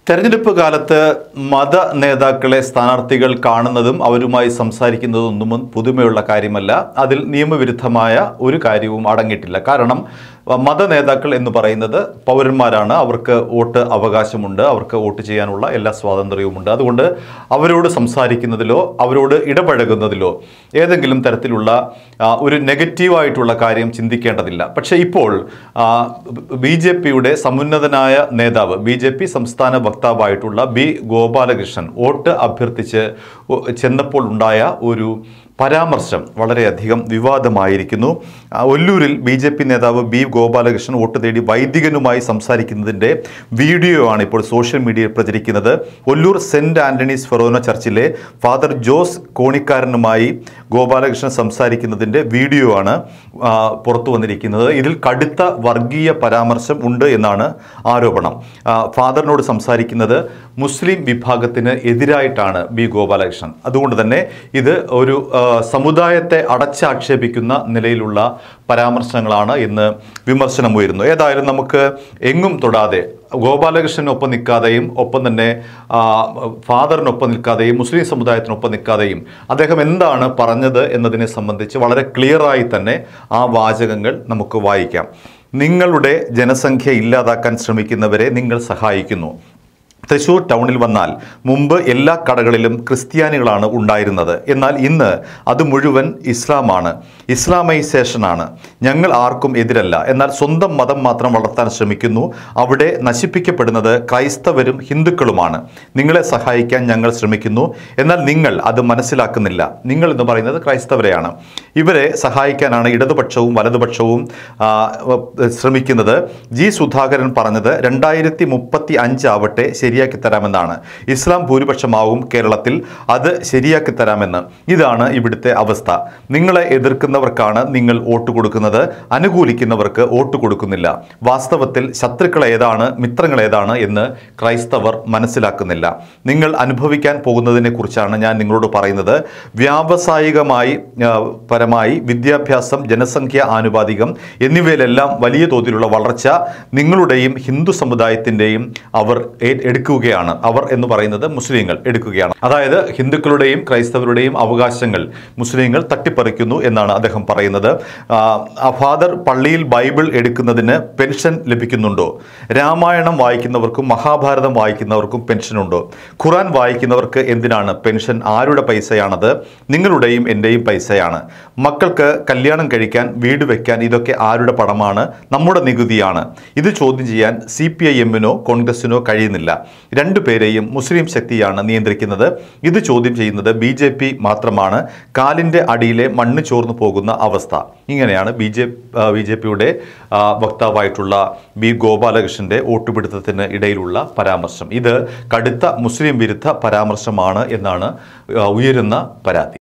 തെരഞ്ഞെടുപ്പ് കാലത്ത് മത നേതാക്കളെ സ്ഥാനാർത്ഥികൾ കാണുന്നതും അവരുമായി സംസാരിക്കുന്നതും ഒന്നും പുതുമയുള്ള കാര്യമല്ല അതിൽ നിയമവിരുദ്ധമായ ഒരു കാര്യവും അടങ്ങിയിട്ടില്ല കാരണം മത നേതാക്കൾ എന്ന് പറയുന്നത് പൗരന്മാരാണ് അവർക്ക് വോട്ട് അവകാശമുണ്ട് അവർക്ക് വോട്ട് ചെയ്യാനുള്ള എല്ലാ സ്വാതന്ത്ര്യവുമുണ്ട് അതുകൊണ്ട് അവരോട് സംസാരിക്കുന്നതിലോ അവരോട് ഇടപഴകുന്നതിലോ ഏതെങ്കിലും തരത്തിലുള്ള ആ, ഒരു നെഗറ്റീവായിട്ടുള്ള കാര്യം ചിന്തിക്കേണ്ടതില്ല പക്ഷേ ഇപ്പോൾ ബി ജെ പിയുടെ സമുന്നതനായ നേതാവ് ബി ജെ പി സംസ്ഥാന വക്താവായിട്ടുള്ള ബി ഗോപാലകൃഷ്ണൻ വോട്ട് അഭ്യർത്ഥിച്ച് ഒ- ചെന്നപ്പോൾ ഉണ്ടായ ഒരു പരാമർശം വളരെയധികം വിവാദമായിരിക്കുന്നു ആ, ഒല്ലൂരിൽ ബി ജെ പി നേതാവ് ബി ഗോപാലകൃഷ്ണൻ വോട്ട് തേടി വൈദികനുമായി സംസാരിക്കുന്നതിൻ്റെ വീഡിയോ ആണ് ഇപ്പോൾ സോഷ്യൽ മീഡിയയിൽ പ്രചരിക്കുന്നത് ഒല്ലൂർ സെൻറ് ആൻ്റണീസ് ഫെറോന ചർച്ചിലെ ഫാദർ ജോസ് കോണിക്കാരനുമായി ഗോപാലകൃഷ്ണൻ സംസാരിക്കുന്നതിൻ്റെ വീഡിയോ ആണ് ആ, പുറത്തു വന്നിരിക്കുന്നത് ഇതിൽ കടുത്ത വർഗീയ പരാമർശം ഉണ്ട് എന്നാണ് ആരോപണം ആ, ഫാദറിനോട് സംസാരിക്കുന്നത് മുസ്ലിം വിഭാഗത്തിന് എതിരായിട്ടാണ് ബി ഗോപാലകൃഷ്ണൻ അതുകൊണ്ട് തന്നെ ഇത് ഒരു ആ, സമുദായത്തെ അടച്ചാക്ഷേപിക്കുന്ന നിലയിലുള്ള പരാമർശങ്ങളാണ് ഇന്ന് വിമർശനം ഉയരുന്നു ഏതായാലും നമുക്ക് എങ്ങും തൊടാതെ ഗോപാലകൃഷ്ണനൊപ്പം നിൽക്കാതെയും ഒപ്പം തന്നെ ആ, ഫാദറിനൊപ്പം നിൽക്കാതെയും മുസ്ലിം സമുദായത്തിനൊപ്പം നിൽക്കാതെയും അദ്ദേഹം എന്താണ് പറഞ്ഞത് എന്നതിനെ സംബന്ധിച്ച് വളരെ ക്ലിയറായി തന്നെ ആ വാചകങ്ങൾ നമുക്ക് വായിക്കാം നിങ്ങളുടെ ജനസംഖ്യ ഇല്ലാതാക്കാൻ ശ്രമിക്കുന്നവരെ നിങ്ങൾ സഹായിക്കുന്നു തൃശൂർ ടൗണിൽ വന്നാൽ മുമ്പ് എല്ലാ കടകളിലും ക്രിസ്ത്യാനികളാണ് ഉണ്ടായിരുന്നത് എന്നാൽ ഇന്ന് അത് മുഴുവൻ ഇസ്ലാമാണ് ഇസ്ലാമൈസേഷനാണ് ഞങ്ങൾ ആർക്കും എതിരല്ല എന്നാൽ സ്വന്തം മതം മാത്രം വളർത്താൻ ശ്രമിക്കുന്നു അവിടെ നശിപ്പിക്കപ്പെടുന്നത് ക്രൈസ്തവരും ഹിന്ദുക്കളുമാണ് നിങ്ങളെ സഹായിക്കാൻ ഞങ്ങൾ ശ്രമിക്കുന്നു എന്നാൽ നിങ്ങൾ അത് മനസ്സിലാക്കുന്നില്ല നിങ്ങൾ എന്ന് പറയുന്നത് ക്രൈസ്തവരെയാണ് ഇവരെ സഹായിക്കാനാണ് ഇടതുപക്ഷവും വലതുപക്ഷവും ആ, ശ്രമിക്കുന്നത് ജി സുധാകരൻ പറഞ്ഞത് രണ്ടായിരത്തി മുപ്പത്തി അഞ്ചാവട്ടെ ശരിയാക്കി തരാമെന്നാണ് ഇസ്ലാം ഭൂരിപക്ഷമാവും കേരളത്തിൽ അത് ശരിയാക്കി തരാമെന്ന് ഇതാണ് ഇവിടുത്തെ അവസ്ഥ നിങ്ങളെ എതിർക്കുന്നവർക്കാണ് നിങ്ങൾ വോട്ട് കൊടുക്കുന്നത് അനുകൂലിക്കുന്നവർക്ക് വോട്ട് കൊടുക്കുന്നില്ല വാസ്തവത്തിൽ ശത്രുക്കൾ ഏതാണ് മിത്രങ്ങൾ ഏതാണ് എന്ന് ക്രൈസ്തവർ മനസ്സിലാക്കുന്നില്ല നിങ്ങൾ അനുഭവിക്കാൻ പോകുന്നതിനെ കുറിച്ചാണ് ഞാൻ നിങ്ങളോട് പറയുന്നത് വ്യാവസായികമായി ആ, പരമായി വിദ്യാഭ്യാസം ജനസംഖ്യ ആനുപാതികം എന്നിവയിലെല്ലാം വലിയ തോതിലുള്ള വളർച്ച നിങ്ങളുടെയും ഹിന്ദു സമുദായത്തിൻ്റെയും അവർ ഏ- എടുക്കുകയാണ് അവർ എന്ന് പറയുന്നത് മുസ്ലിങ്ങൾ എടുക്കുകയാണ് അതായത് ഹിന്ദുക്കളുടെയും ക്രൈസ്തവരുടെയും അവകാശങ്ങൾ മുസ്ലിങ്ങൾ തട്ടിപ്പറിക്കുന്നു എന്നാണ് അദ്ദേഹം പറയുന്നത് ആ, ആ ഫാദർ പള്ളിയിൽ ബൈബിൾ എടുക്കുന്നതിന് പെൻഷൻ ലഭിക്കുന്നുണ്ടോ രാമായണം വായിക്കുന്നവർക്കും മഹാഭാരതം വായിക്കുന്നവർക്കും പെൻഷനുണ്ടോ ഖുറാൻ വായിക്കുന്നവർക്ക് എന്തിനാണ് പെൻഷൻ ആരുടെ പൈസയാണത് നിങ്ങളുടെയും എൻ്റെയും പൈസയാണ് മക്കൾക്ക് കല്യാണം കഴിക്കാൻ വീട് വെക്കാൻ ഇതൊക്കെ ആരുടെ പണമാണ് നമ്മുടെ നികുതിയാണ് ഇത് ചോദ്യം ചെയ്യാൻ സി പി ഐ എമ്മിനോ കോൺഗ്രസിനോ കഴിയുന്നില്ല രണ്ടുപേരെയും മുസ്ലിം ശക്തിയാണ് നിയന്ത്രിക്കുന്നത് ഇത് ചോദ്യം ചെയ്യുന്നത് ബി ജെ പി മാത്രമാണ് കാലിൻ്റെ അടിയിലെ മണ്ണ് ചോർന്നു പോകുന്ന അവസ്ഥ ഇങ്ങനെയാണ് ബി ജെ ബി ജെ പിയുടെ വക്താവായിട്ടുള്ള ബി ഗോപാലകൃഷ്ണന്റെ വോട്ടുപിടുത്തത്തിന് ഇടയിലുള്ള പരാമർശം ഇത് കടുത്ത മുസ്ലിം വിരുദ്ധ പരാമർശമാണ് എന്നാണ് ആ, ഉയരുന്ന പരാതി